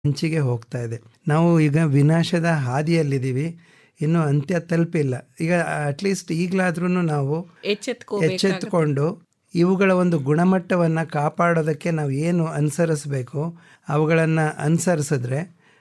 ಅಂಚಿಗೆ ಹೋಗ್ತಾ ಇದೆ ನಾವು ಈಗ ವಿನಾಶದ ಹಾದಿಯಲ್ಲಿದ್ದೀವಿ ಇನ್ನು ಅಂತ್ಯ ತಲುಪಿಲ್ಲ ಈಗ ಅಟ್ಲೀಸ್ಟ್ ಈಗಲಾದ್ರೂ ನಾವು ಎಚ್ಚೆತ್ಕೋಬೇಕು ಎಚ್ಚೆತ್ತುಕೊಂಡು ಇವುಗಳ ಒಂದು ಗುಣಮಟ್ಟವನ್ನು ಕಾಪಾಡೋದಕ್ಕೆ ನಾವು ಏನು ಅನುಸರಿಸಬೇಕು ಅವುಗಳನ್ನು ಅನುಸರಿಸಿದ್ರೆ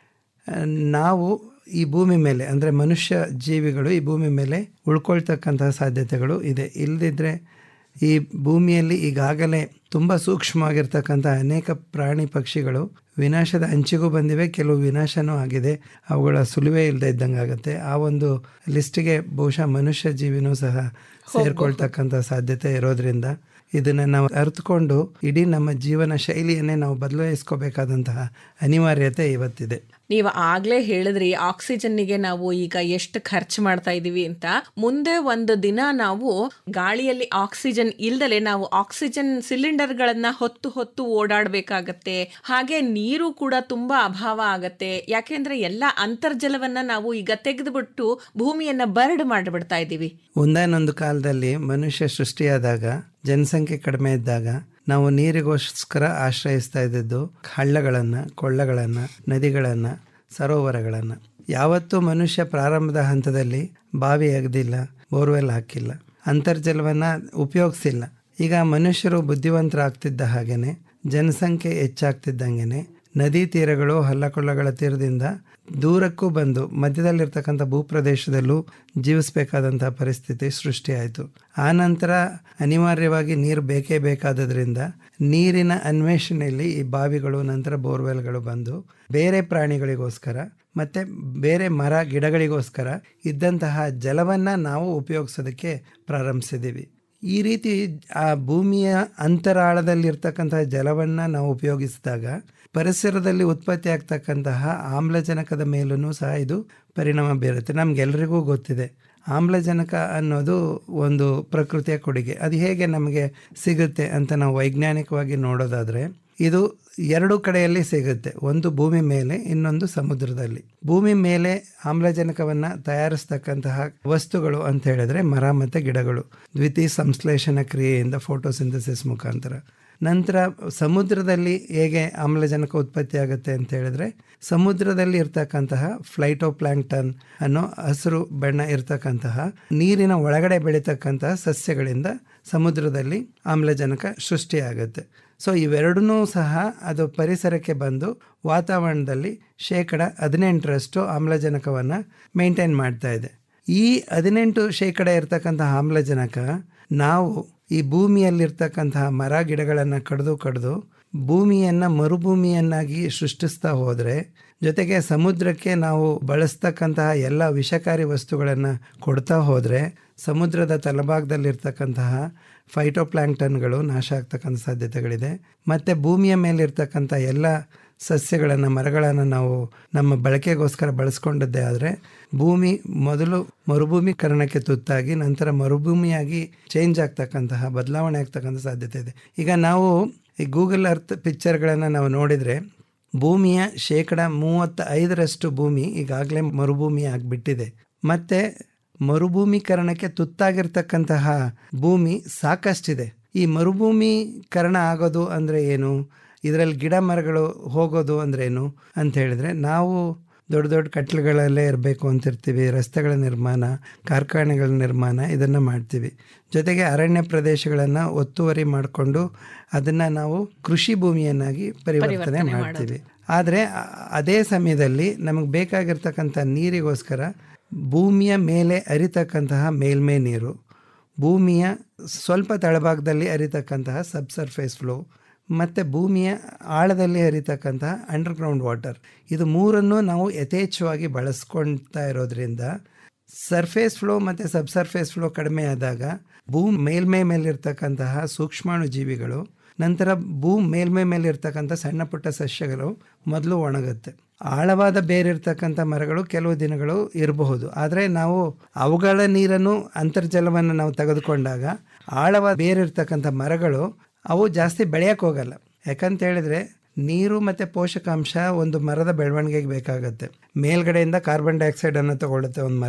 ಆ, ನಾವು ಈ ಭೂಮಿ ಮೇಲೆ ಅಂದರೆ ಮನುಷ್ಯ ಜೀವಿಗಳು ಈ ಭೂಮಿ ಮೇಲೆ ಉಳ್ಕೊಳ್ತಕ್ಕಂತಹ ಸಾಧ್ಯತೆಗಳು ಇದೆ ಇಲ್ಲದಿದ್ದರೆ ಈ ಭೂಮಿಯಲ್ಲಿ ಈಗಾಗಲೇ ತುಂಬ ಸೂಕ್ಷ್ಮವಾಗಿರ್ತಕ್ಕಂಥ ಅನೇಕ ಪ್ರಾಣಿ ಪಕ್ಷಿಗಳು ವಿನಾಶದ ಅಂಚಿಗೂ ಬಂದಿವೆ ಕೆಲವು ವಿನಾಶನೂ ಆಗಿದೆ ಅವುಗಳ ಸುಳಿವೇ ಇಲ್ಲದೆ ಇದ್ದಂಗೆ ಆಗುತ್ತೆ ಆ ಒಂದು ಲಿಸ್ಟಿಗೆ ಬಹುಶಃ ಮನುಷ್ಯ ಜೀವಿನೂ ಸಹ ಸೇರ್ಕೊಳ್ತಕ್ಕಂಥ ಸಾಧ್ಯತೆ ಇರೋದ್ರಿಂದ ಇದನ್ನು ನಾವು ಅರ್ಥಕೊಂಡು ಇಡೀ ನಮ್ಮ ಜೀವನ ಶೈಲಿಯನ್ನೇ ನಾವು ಬದಲಾಯಿಸ್ಕೋಬೇಕಾದಂತಹ ಅನಿವಾರ್ಯತೆ ಇವತ್ತಿದೆ ನೀವು ಆಗ್ಲೇ ಹೇಳಿದ್ರಿ ಆಕ್ಸಿಜನ್ನಿಗೆ ನಾವು ಈಗ ಎಷ್ಟು ಖರ್ಚು ಮಾಡ್ತಾ ಇದೀವಿ ಅಂತ ಮುಂದೆ ಒಂದು ದಿನ ನಾವು ಗಾಳಿಯಲ್ಲಿ ಆಕ್ಸಿಜನ್ ಇಲ್ದಲೆ ನಾವು ಆಕ್ಸಿಜನ್ ಸಿಲಿಂಡರ್ಗಳನ್ನ ಹೊತ್ತು ಹೊತ್ತು ಓಡಾಡಬೇಕಾಗತ್ತೆ ಹಾಗೆ ನೀರು ಕೂಡ ತುಂಬಾ ಅಭಾವ ಆಗತ್ತೆ ಯಾಕೆಂದ್ರೆ ಎಲ್ಲ ಅಂತರ್ಜಲವನ್ನ ನಾವು ಈಗ ತೆಗೆದುಬಿಟ್ಟು ಭೂಮಿಯನ್ನ ಬರಡು ಮಾಡಿಬಿಡ್ತಾ ಇದೀವಿ ಒಂದಾನೊಂದು ಕಾಲದಲ್ಲಿ ಮನುಷ್ಯ ಸೃಷ್ಟಿಯಾದಾಗ ಜನಸಂಖ್ಯೆ ಕಡಿಮೆ ಇದ್ದಾಗ ನಾವು ನೀರಿಗೋಸ್ಕರ ಆಶ್ರಯಿಸ್ತಾ ಇದ್ದದ್ದು ಹಳ್ಳಗಳನ್ನು ಕೊಳ್ಳಗಳನ್ನು ನದಿಗಳನ್ನು ಸರೋವರಗಳನ್ನು ಯಾವತ್ತೂ ಮನುಷ್ಯ ಪ್ರಾರಂಭದ ಹಂತದಲ್ಲಿ ಬಾವಿ ಅಗದಿಲ್ಲ ಬೋರ್ವೆಲ್ ಹಾಕಿಲ್ಲ ಅಂತರ್ಜಲವನ್ನು ಉಪಯೋಗಿಸಿಲ್ಲ ಈಗ ಮನುಷ್ಯರು ಬುದ್ಧಿವಂತರಾಗ್ತಿದ್ದ ಹಾಗೇನೆ ಜನಸಂಖ್ಯೆ ಹೆಚ್ಚಾಗ್ತಿದ್ದಂಗೆನೆ ನದಿ ತೀರಗಳು ಹಳ್ಳಕೊಳ್ಳಗಳ ತೀರದಿಂದ ದೂರಕ್ಕೂ ಬಂದು ಮಧ್ಯದಲ್ಲಿರ್ತಕ್ಕಂಥ ಭೂಪ್ರದೇಶದಲ್ಲೂ ಜೀವಿಸಬೇಕಾದಂಥ ಪರಿಸ್ಥಿತಿ ಸೃಷ್ಟಿಯಾಯಿತು ಆ ನಂತರ ಅನಿವಾರ್ಯವಾಗಿ ನೀರು ಬೇಕೇ ಬೇಕಾದದ್ರಿಂದ ನೀರಿನ ಅನ್ವೇಷಣೆಯಲ್ಲಿ ಈ ಬಾವಿಗಳು ನಂತರ ಬೋರ್ವೆಲ್ಗಳು ಬಂದು ಬೇರೆ ಪ್ರಾಣಿಗಳಿಗೋಸ್ಕರ ಮತ್ತು ಬೇರೆ ಮರ ಗಿಡಗಳಿಗೋಸ್ಕರ ಇದ್ದಂತಹ ಜಲವನ್ನು ನಾವು ಉಪಯೋಗಿಸೋದಕ್ಕೆ ಪ್ರಾರಂಭಿಸಿದ್ದೀವಿ ಈ ರೀತಿ ಆ ಭೂಮಿಯ ಅಂತರಾಳದಲ್ಲಿರ್ತಕ್ಕಂತಹ ಜಲವನ್ನು ನಾವು ಉಪಯೋಗಿಸಿದಾಗ ಪರಿಸರದಲ್ಲಿ ಉತ್ಪತ್ತಿ ಆಗ್ತಕ್ಕಂತಹ ಆಮ್ಲಜನಕದ ಮೇಲೂ ಸಹ ಇದು ಪರಿಣಾಮ ಬೀರುತ್ತೆ ನಮಗೆಲ್ರಿಗೂ ಗೊತ್ತಿದೆ ಆಮ್ಲಜನಕ ಅನ್ನೋದು ಒಂದು ಪ್ರಕೃತಿಯ ಕೊಡುಗೆ ಅದು ಹೇಗೆ ನಮಗೆ ಸಿಗುತ್ತೆ ಅಂತ ನಾವು ವೈಜ್ಞಾನಿಕವಾಗಿ ನೋಡೋದಾದರೆ ಇದು ಎರಡು ಕಡೆಯಲ್ಲಿ ಸಿಗುತ್ತೆ ಒಂದು ಭೂಮಿ ಮೇಲೆ ಇನ್ನೊಂದು ಸಮುದ್ರದಲ್ಲಿ ಭೂಮಿ ಮೇಲೆ ಆಮ್ಲಜನಕವನ್ನು ತಯಾರಿಸ್ತಕ್ಕಂತಹ ವಸ್ತುಗಳು ಅಂತ ಹೇಳಿದ್ರೆ ಮರ ಮತ್ತು ಗಿಡಗಳು ದ್ವಿತೀಯ ಸಂಶ್ಲೇಷಣ ಕ್ರಿಯೆಯಿಂದ ಫೋಟೋಸಿಂಥಸಿಸ್ ಮುಖಾಂತರ ನಂತರ ಸಮುದ್ರದಲ್ಲಿ ಹೇಗೆ ಆಮ್ಲಜನಕ ಉತ್ಪತ್ತಿ ಆಗುತ್ತೆ ಅಂತ ಹೇಳಿದ್ರೆ ಸಮುದ್ರದಲ್ಲಿ ಇರ್ತಕ್ಕಂತಹ ಫ್ಲೈಟೋಪ್ಲಾಂಕ್ಟನ್ ಅನ್ನೋ ಹಸಿರು ಬಣ್ಣ ಇರ್ತಕ್ಕಂತಹ ನೀರಿನ ಒಳಗಡೆ ಬೆಳೀತಕ್ಕಂತಹ ಸಸ್ಯಗಳಿಂದ ಸಮುದ್ರದಲ್ಲಿ ಆಮ್ಲಜನಕ ಸೃಷ್ಟಿಯಾಗುತ್ತೆ ಸೊ ಇವೆರಡನ್ನೂ ಸಹ ಅದು ಪರಿಸರಕ್ಕೆ ಬಂದು ವಾತಾವರಣದಲ್ಲಿ ಶೇಕಡ ಹದಿನೆಂಟರಷ್ಟು ಆಮ್ಲಜನಕವನ್ನು ಮೇಂಟೈನ್ ಮಾಡ್ತಾ ಇದೆ ಈ ಹದಿನೆಂಟು ಶೇಕಡ ಇರ್ತಕ್ಕಂತಹ ಆಮ್ಲಜನಕ ನಾವು ಈ ಭೂಮಿಯಲ್ಲಿರ್ತಕ್ಕಂತಹ ಮರ ಗಿಡಗಳನ್ನು ಕಡಿದು ಕಡಿದು ಭೂಮಿಯನ್ನು ಮರುಭೂಮಿಯನ್ನಾಗಿ ಸೃಷ್ಟಿಸ್ತಾ ಹೋದರೆ ಜೊತೆಗೆ ಸಮುದ್ರಕ್ಕೆ ನಾವು ಬಳಸ್ತಕ್ಕಂತಹ ಎಲ್ಲ ವಿಷಕಾರಿ ವಸ್ತುಗಳನ್ನು ಕೊಡ್ತಾ ಹೋದರೆ ಸಮುದ್ರದ ತಳಭಾಗದಲ್ಲಿರ್ತಕ್ಕಂತಹ ಫೈಟೋಪ್ಲಾಂಕ್ಟನ್ಗಳು ನಾಶ ಆಗ್ತಕ್ಕಂಥ ಸಾಧ್ಯತೆಗಳಿದೆ ಮತ್ತು ಭೂಮಿಯ ಮೇಲಿರ್ತಕ್ಕಂಥ ಎಲ್ಲ ಸಸ್ಯಗಳನ್ನು ಮರಗಳನ್ನು ನಾವು ನಮ್ಮ ಬಳಕೆಗೋಸ್ಕರ ಬಳಸ್ಕೊಂಡದ್ದೇ ಆದರೆ ಭೂಮಿ ಮೊದಲು ಮರುಭೂಮೀಕರಣಕ್ಕೆ ತುತ್ತಾಗಿ ನಂತರ ಮರುಭೂಮಿಯಾಗಿ ಚೇಂಜ್ ಆಗ್ತಕ್ಕಂತಹ ಬದಲಾವಣೆ ಆಗ್ತಕ್ಕಂಥ ಸಾಧ್ಯತೆ ಇದೆ ಈಗ ನಾವು ಈ ಗೂಗಲ್ ಅರ್ತ್ ಪಿಕ್ಚರ್ಗಳನ್ನು ನಾವು ನೋಡಿದರೆ ಭೂಮಿಯ ಶೇಕಡ ಮೂವತ್ತ ಐದರಷ್ಟು ಭೂಮಿ ಈಗಾಗಲೇ ಮರುಭೂಮಿ ಆಗಿಬಿಟ್ಟಿದೆ ಮತ್ತು ಮರುಭೂಮೀಕರಣಕ್ಕೆ ತುತ್ತಾಗಿರ್ತಕ್ಕಂತಹ ಭೂಮಿ ಸಾಕಷ್ಟಿದೆ ಈ ಮರುಭೂಮೀಕರಣ ಆಗೋದು ಅಂದರೆ ಏನು ಇದರಲ್ಲಿ ಗಿಡ ಮರಗಳು ಹೋಗೋದು ಅಂದ್ರೇನು ಅಂತ ಹೇಳಿದ್ರೆ ನಾವು ದೊಡ್ಡ ದೊಡ್ಡ ಕಟ್ಲುಗಳಲ್ಲೇ ಇರಬೇಕು ಅಂತಿರ್ತೀವಿ ರಸ್ತೆಗಳ ನಿರ್ಮಾಣ ಕಾರ್ಖಾನೆಗಳ ನಿರ್ಮಾಣ ಇದನ್ನು ಮಾಡ್ತೀವಿ ಜೊತೆಗೆ ಅರಣ್ಯ ಪ್ರದೇಶಗಳನ್ನು ಒತ್ತುವರಿ ಮಾಡಿಕೊಂಡು ಅದನ್ನು ನಾವು ಕೃಷಿ ಭೂಮಿಯನ್ನಾಗಿ ಪರಿವರ್ತನೆ ಮಾಡ್ತೀವಿ ಆದರೆ ಅದೇ ಸಮಯದಲ್ಲಿ ನಮಗೆ ಬೇಕಾಗಿರ್ತಕ್ಕಂಥ ನೀರಿಗೋಸ್ಕರ ಭೂಮಿಯ ಮೇಲೆ ಅರಿತಕ್ಕಂತಹ ಮೇಲ್ಮೈ ನೀರು ಭೂಮಿಯ ಸ್ವಲ್ಪ ತಳಭಾಗದಲ್ಲಿ ಅರಿತಕ್ಕಂತಹ ಸಬ್ಸರ್ಫೇಸ್ ಫ್ಲೋ ಮತ್ತು ಭೂಮಿಯ ಆಳದಲ್ಲಿ ಹರಿತಕ್ಕಂತಹ ಅಂಡರ್ಗ್ರೌಂಡ್ ವಾಟರ್ ಇದು ಮೂರನ್ನು ನಾವು ಯಥೇಚ್ಛವಾಗಿ ಬಳಸ್ಕೊಳ್ತಾ ಇರೋದ್ರಿಂದ ಸರ್ಫೇಸ್ ಫ್ಲೋ ಮತ್ತು ಸಬ್ಸರ್ಫೇಸ್ ಫ್ಲೋ ಕಡಿಮೆ ಆದಾಗ ಭೂ ಮೇಲ್ಮೈ ಮೇಲಿರ್ತಕ್ಕಂತಹ ಸೂಕ್ಷ್ಮಾಣು ಜೀವಿಗಳು ನಂತರ ಭೂ ಮೇಲ್ಮೈ ಮೇಲಿರ್ತಕ್ಕಂಥ ಸಣ್ಣ ಪುಟ್ಟ ಸಸ್ಯಗಳು ಮೊದಲು ಒಣಗುತ್ತೆ ಆಳವಾದ ಬೇರಿರ್ತಕ್ಕಂಥ ಮರಗಳು ಕೆಲವು ದಿನಗಳು ಇರಬಹುದು ಆದರೆ ನಾವು ಅವುಗಳ ನೀರನ್ನು ಅಂತರ್ಜಲವನ್ನು ನಾವು ತೆಗೆದುಕೊಂಡಾಗ ಆಳವಾದ ಬೇರಿರ್ತಕ್ಕಂಥ ಮರಗಳು ಅವು ಜಾಸ್ತಿ ಬೆಳೆಯಕ್ಕೆ ಹೋಗಲ್ಲ ಯಾಕಂತ ಹೇಳಿದ್ರೆ ನೀರು ಮತ್ತು ಪೋಷಕಾಂಶ ಒಂದು ಮರದ ಬೆಳವಣಿಗೆಗೆ ಬೇಕಾಗತ್ತೆ ಮೇಲ್ಗಡೆಯಿಂದ ಕಾರ್ಬನ್ ಡೈಆಕ್ಸೈಡನ್ನು ತಗೊಳ್ಳುತ್ತೆ ಒಂದು ಮರ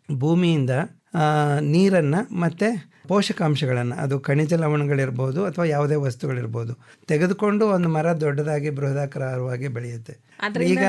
ಭೂಮಿಯಿಂದ ಆ, ನೀರನ್ನ ಮತ್ತೆ ಪೋಷಕಾಂಶಗಳನ್ನು ಅದು ಖನಿಜ ಲವಣಗಳಿರ್ಬೋದು ಅಥವಾ ಯಾವುದೇ ವಸ್ತುಗಳಿರ್ಬೋದು ತೆಗೆದುಕೊಂಡು ಒಂದು ಮರ ದೊಡ್ಡದಾಗಿ ಬೃಹದಾಕಾರವಾಗಿ ಬೆಳೆಯುತ್ತೆ ಈಗ